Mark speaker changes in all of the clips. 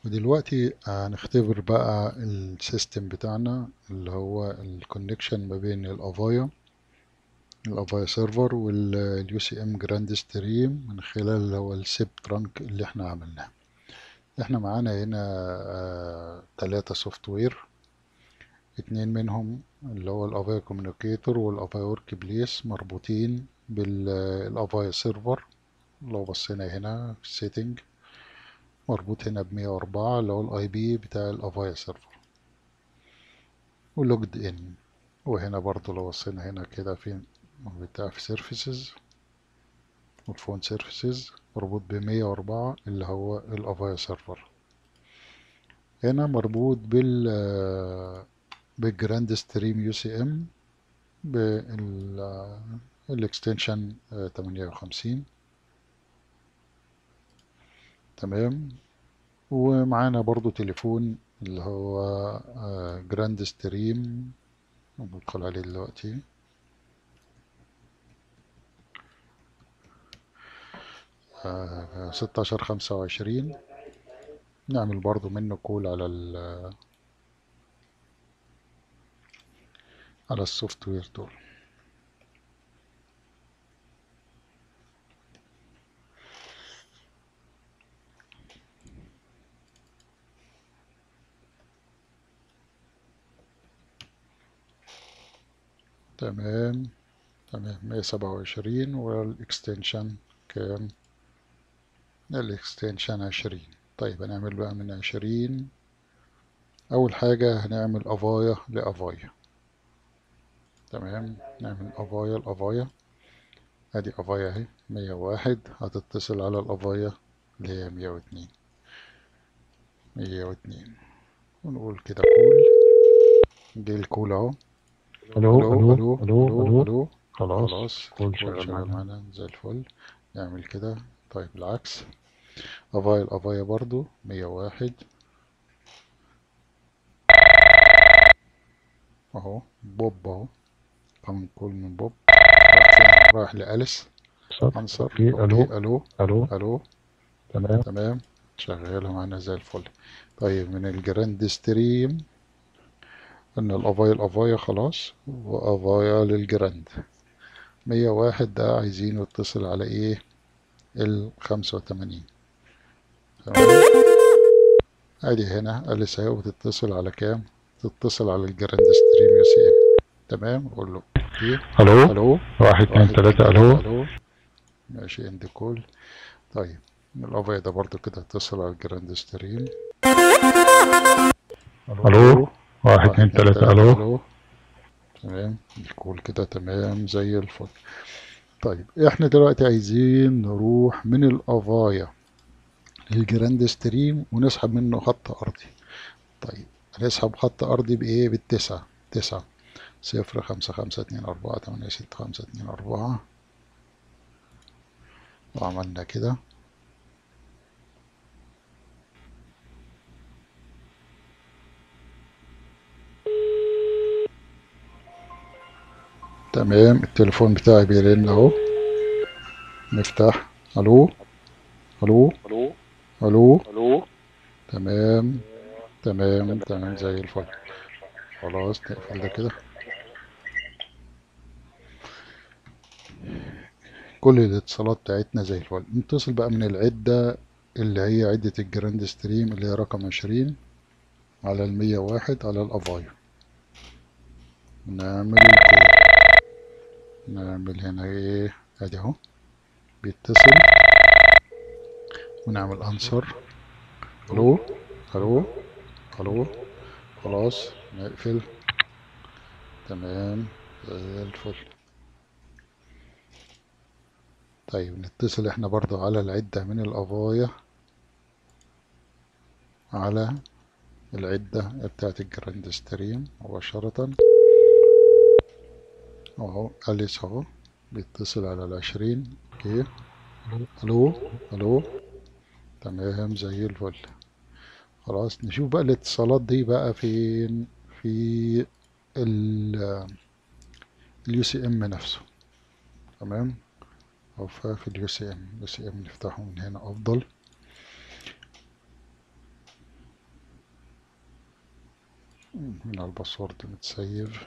Speaker 1: ودلوقتي هنختبر بقى السيستم بتاعنا اللي هو الكونكشن ما بين الافايا الافايا سيرفر واليو سي ام جراند ستريم من خلال اللي هو السيب ترانك اللي احنا عملناه احنا معانا هنا آه تلاتة سوفت وير اتنين منهم اللي هو الافايا كوميونيكيتور والافايا ورك بليس مربوطين بالافايا سيرفر لو بصينا هنا في السيتنج مربوط هنا بمية وأربعة اللي هو الاي بي بتاع الافايا سيرفر ولوجد ان وهنا برضو لو بصينا هنا كده في بتاع في سيرفيسز والفون سيرفيسز مربوط بمية وأربعة اللي هو الافايا سيرفر هنا مربوط بال بالجراند ستريم يو سي ام بالاكستنشن تمانية وخمسين تمام ومعانا برضو تليفون اللي هو جراند ستريم بدخل عليه دلوقتي ستاشر خمسة وعشرين نعمل برضو منه كول على ال على السوفت وير دول تمام تمام مية سبعة وعشرين والاكستنشن كام الاكستنشن عشرين طيب هنعمل بقى من عشرين أول حاجة هنعمل أفايا لأفايا تمام نعمل أفايا لأفايا ادي أفايا اهي مية واحد هتتصل على الأفايا اللي هي مية واتنين مية واتنين ونقول كده كول جه الكول اهو
Speaker 2: الو
Speaker 1: الو
Speaker 2: الو
Speaker 1: الو
Speaker 2: الو
Speaker 1: الو
Speaker 2: الو
Speaker 1: الو
Speaker 2: خلاص
Speaker 1: خلاص
Speaker 2: كل
Speaker 1: الكول
Speaker 2: شغال
Speaker 1: شغال
Speaker 2: معانا
Speaker 1: معانا زي الفل نعمل كده طيب العكس أفايا الأفايا برضو مية واحد اهو بوب اهو كان كول من بوب راح فين؟ راح لأليس
Speaker 2: صح
Speaker 1: انصر
Speaker 2: اوكي
Speaker 1: اوكي
Speaker 2: الو
Speaker 1: الو
Speaker 2: الو
Speaker 1: الو
Speaker 2: تمام
Speaker 1: تمام شغالة معانا زي الفل طيب من الجراند ستريم قلنا الأفايا الأفايا خلاص وأفايا للجراند مية واحد ده عايزين يتصل على ايه الخمسة وتمانين تمام ادي هنا أليس اهي بتتصل على كام تتصل على الجراند ستريم يو سي ام تمام قول له اوكي
Speaker 2: الو
Speaker 1: الو
Speaker 2: واحد اتنين
Speaker 1: واحد اتنين
Speaker 2: تلاتة
Speaker 1: تلاتة
Speaker 2: الو
Speaker 1: الو ماشي اند كول طيب الأفايا ده برضو كده اتصل على الجراند ستريم
Speaker 2: الو
Speaker 1: الو
Speaker 2: واحد
Speaker 1: واحد
Speaker 2: اتنين
Speaker 1: اتنين
Speaker 2: تلاتة
Speaker 1: تلاتة
Speaker 2: الو
Speaker 1: الو تمام الكول كده تمام زي الفل طيب احنا دلوقتي عايزين نروح من الأفايا للجراند ستريم ونسحب منه خط أرضي طيب هنسحب خط أرضي بإيه بالتسعة تسعة صفر خمسة خمسة اتنين أربعة تمانية ستة خمسة اتنين أربعة وعملنا كده تمام التليفون بتاعي بيرن اهو نفتح الو الو
Speaker 3: الو
Speaker 1: الو
Speaker 3: الو
Speaker 1: تمام تمام تمام زي الفل خلاص نقفل ده كده كل الاتصالات بتاعتنا زي الفل نتصل بقى من العدة اللي هي عدة الجراند ستريم اللي هي رقم عشرين على المية واحد على الأفايو نعمل كده نعمل هنا ايه ادي اهو بيتصل ونعمل انسر الو الو الو خلاص نقفل تمام زي الفل طيب نتصل احنا برضو على العدة من القضايا على العدة بتاعت الجراند ستريم مباشرة اهو أليس اهو بيتصل على العشرين اوكي الو الو تمام زي الفل خلاص نشوف بقى الاتصالات دي بقى فين في ال اليو سي ام نفسه تمام او في اليو سي ام اليو سي ام نفتحه من هنا افضل هنا الباسورد متسيف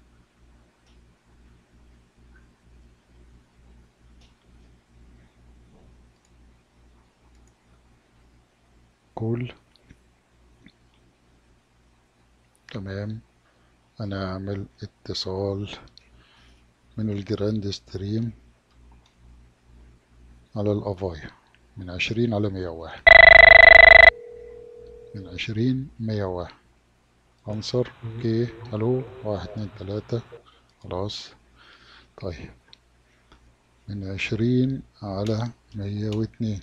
Speaker 1: كول تمام انا اعمل اتصال من الجراند ستريم على الافايا من عشرين على مية واحد من عشرين مية واحد عنصر اوكي الو واحد اتنين تلاتة خلاص طيب من عشرين على مية واتنين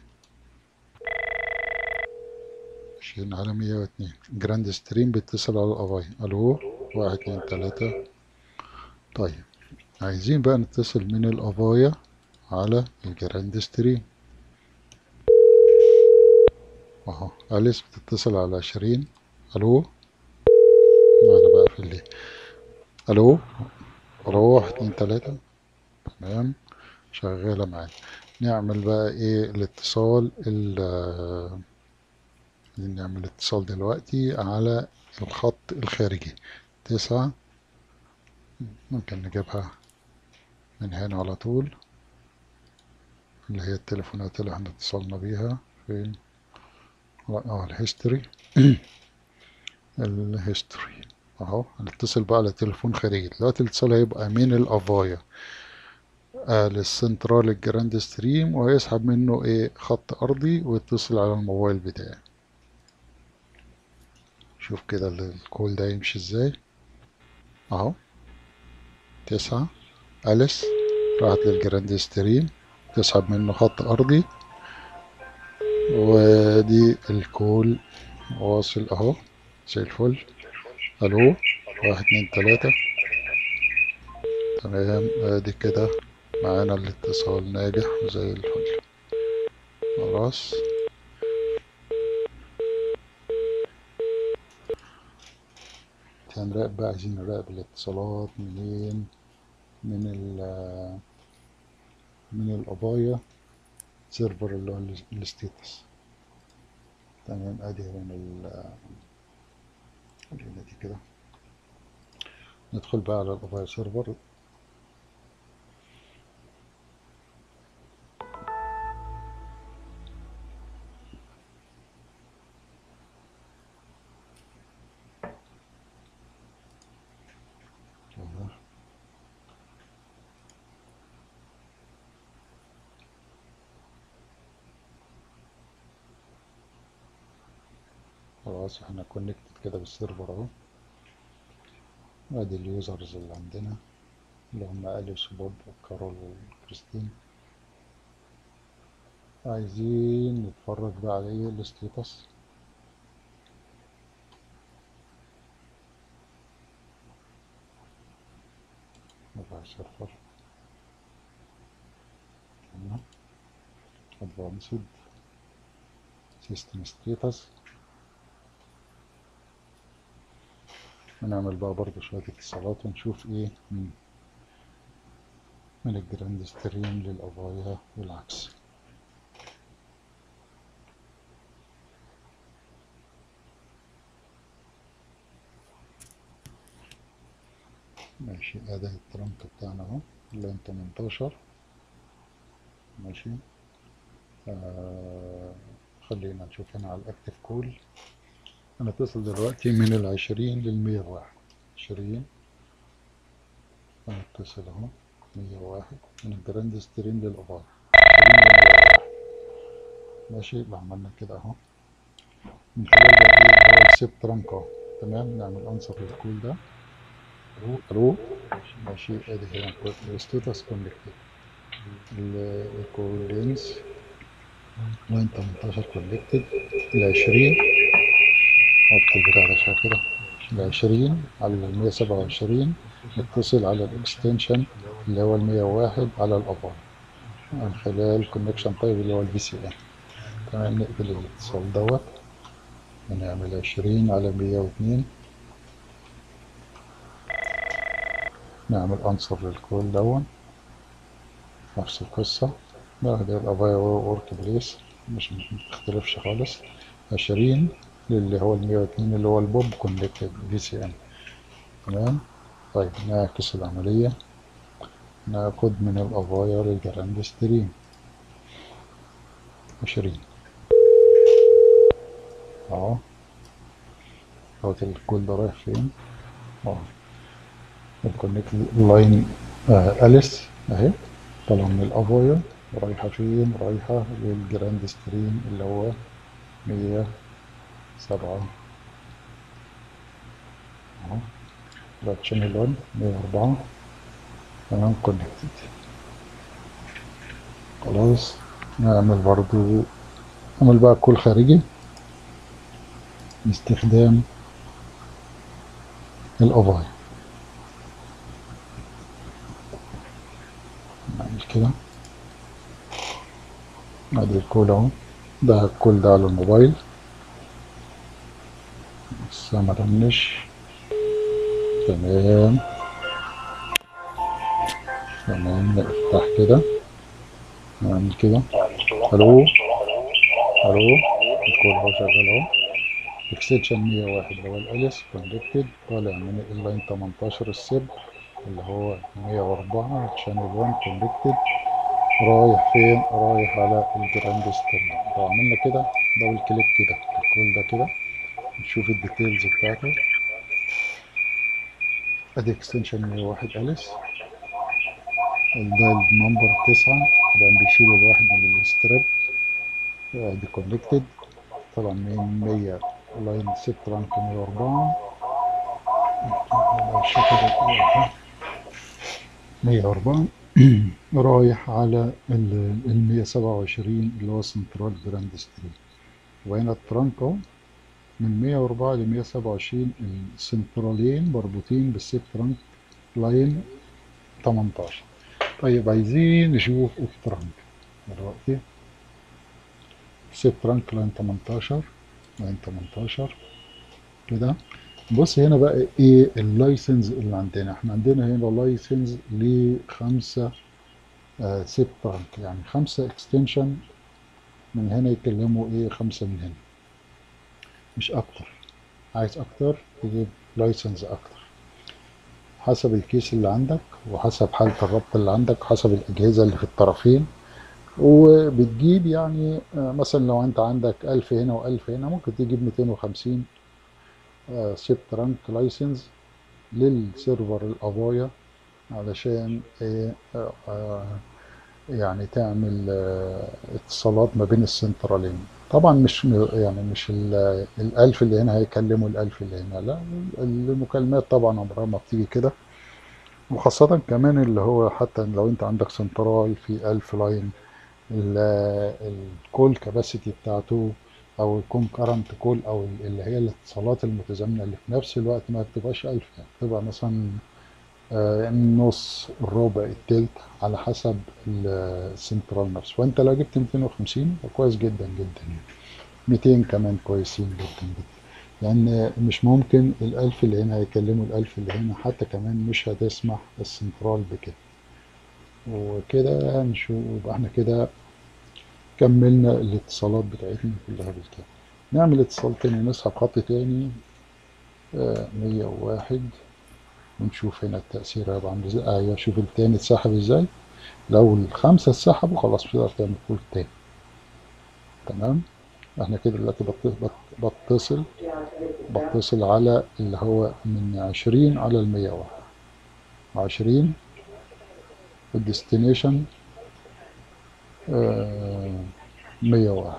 Speaker 1: عشرين على مية واتنين جراند ستريم بيتصل على الافاي الو واحد اتنين تلاتة طيب عايزين بقى نتصل من الافايا على الجراند ستريم اهو أليس بتتصل على عشرين الو انا بقى في اللي الو الو واحد اتنين تلاتة تمام شغالة معانا نعمل بقى ايه الاتصال ال نعمل اتصال دلوقتي على الخط الخارجي تسعة ممكن نجيبها من هنا على طول اللي هي التليفونات اللي احنا اتصلنا بيها فين اه الهيستوري الهيستوري اهو هنتصل بقى على تليفون خارجي دلوقتي الاتصال هيبقى من الافايا آه للسنترال الجراند ستريم وهيسحب منه ايه خط ارضي ويتصل على الموبايل بتاعي شوف كده الكول ده يمشي ازاي اهو تسعة أليس راحت للجراند ستريم تسحب منه خط أرضي ودي الكول واصل اهو زي الفل الو واحد اتنين تلاتة تمام ادي كده معانا الاتصال ناجح زي الفل خلاص هنراقب بقى عايزين نراقب الاتصالات منين من ال من القضايا سيرفر اللي هو الستيتس تمام ادي هنا ال خلينا دي كده ندخل بقى على القضايا سيرفر خلاص احنا كونكتد كده بالسيرفر اهو ادي اليوزرز اللي عندنا اللي هم اليس وبوب وكارول وكريستين عايزين نتفرج بقى على ايه الستيتس نرفع السيرفر ادفانسد سيستم ستيتس هنعمل بقى برضه شوية اتصالات ونشوف ايه من من الجراند ستريم للقضايا والعكس ماشي ادي الترنك بتاعنا اهو لين 18 ماشي آه خلينا نشوف هنا على الاكتف كول هنتصل دلوقتي من العشرين للمية واحد عشرين هنتصل اهو مية واحد من الجراند ستريم للأبار عشرين للمية واحد ماشي يبقى عملنا كده اهو من خلال بقى ايه اللي هو السيب ترانك اهو تمام نعمل انسر للكول ده الو الو ماشي ادي هنا الستاتس كونكتد الكول لينز لاين 18 كونكتد العشرين حط البتاع ده شوية كده العشرين على المية سبعة وعشرين نتصل على الاكستنشن اللي هو المية واحد على الأبار من خلال كونكشن تايب اللي هو الفي سي ان تمام نقفل الاتصال دوت ونعمل عشرين على مية واتنين نعمل انصر للكول دون نفس القصة بعد الأبايا ورك بليس مش مختلفش خالص عشرين اللي هو ال 102 اللي هو البوب كونكتد في سي ام تمام طيب نعكس العملية ناخد من الأفاير للجراند ستريم عشرين اهو اهوت الكود ده رايح فين اه الكونكت لاين آه أليس اهي طالع من الأفاير رايحة فين رايحة للجراند ستريم اللي هو مية سبعة اهو ده تشانل 1 مية أربعة تمام كونكتد خلاص نعمل برضو نعمل بقى كل خارجي باستخدام الأفاي نعمل كده ادي الكول اهو ده الكول ده على الموبايل لسه ما رنش تمام تمام نفتح كده نعمل كده الو الو الكول اهو شغال اهو اكستنشن 101 اللي هو الاليس كونكتد طالع من اللاين 18 السب اللي هو 104 شانل 1 كونكتد رايح فين رايح على الجراند ستريم لو عملنا كده دبل كليك كده الكول ده كده نشوف الديتيلز بتاعته ادي اكستنشن 101 اليس ده النمبر 9 طبعا بيشيل الواحد من الستريب ادي كونكتد طبعا من 100 لاين 6 رانك 104 104 رايح على ال 127 اللي هو سنترال جراند ستريت وهنا الترانك اهو من 104 ل 127 السنترالين مربوطين بالسيت ترانك لاين 18 طيب عايزين نشوف الترانك دلوقتي سيت ترانك لاين 18 لاين 18 كده بص هنا بقى ايه اللايسنس اللي عندنا احنا عندنا هنا لايسنس لخمسة آه سيت ترانك يعني خمسة اكستنشن من هنا يكلموا ايه خمسة من هنا مش اكتر عايز اكتر تجيب لايسنس اكتر حسب الكيس اللي عندك وحسب حالة الربط اللي عندك وحسب الاجهزة اللي في الطرفين وبتجيب يعني آه مثلا لو انت عندك ألف هنا وألف هنا ممكن تجيب 250 آه سيب ترانك لايسنس للسيرفر الافايا علشان ايه آه آه يعني تعمل اتصالات ما بين السنترالين طبعا مش يعني مش الألف اللي هنا هيكلموا الألف اللي هنا لا المكالمات طبعا عمرها ما بتيجي كده وخاصة كمان اللي هو حتى لو انت عندك سنترال في ألف لاين الكول كاباسيتي بتاعته او الكونكرنت كول او اللي هي الاتصالات المتزامنة اللي في نفس الوقت ما بتبقاش ألف يعني بتبقى مثلا النص الربع التلت على حسب السنترال نفسه وانت لو جبت 250 كويس جدا جدا يعني 200 كمان كويسين جدا جدا لان مش ممكن الالف اللي هنا هيكلموا الالف اللي هنا حتى كمان مش هتسمح السنترال بكده وكده نشوف يبقى احنا كده كملنا الاتصالات بتاعتنا كلها بالكامل نعمل اتصال تاني نسحب خط تاني آه 101 ونشوف هنا التأثير هيبقى عامل ازاي ايوه شوف التاني اتسحب ازاي لو الخمسة اتسحبوا خلاص مش هتقدر تعمل كل تاني تمام احنا كده دلوقتي بتصل بتصل على اللي هو من عشرين على المية واحد عشرين الديستنيشن مية واحد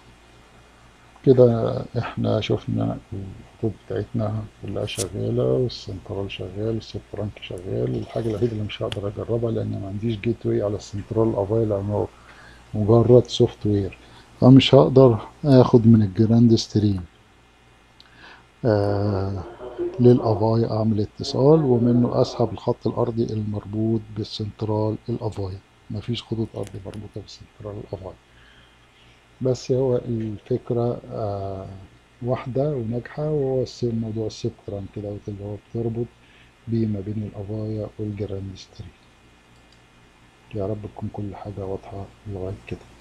Speaker 1: كده احنا شفنا الخطوط بتاعتنا كلها شغالة والسنترال شغال والسنترانك شغال الحاجة الوحيدة اللي مش هقدر اجربها لان ما عنديش جيت واي على السنترال افايل لانه مجرد سوفت وير فمش هقدر اخد من الجراند ستريم آه للافاي اعمل اتصال ومنه اسحب الخط الارضي المربوط بالسنترال الافاي مفيش خطوط ارضي مربوطة بالسنترال الافاي بس هو الفكرة آه واحدة وناجحة وهو موضوع السبتران كده اللي هو بتربط بيه ما بين الأفايا والجراند ستريم يا رب تكون كل حاجة واضحة لغاية كده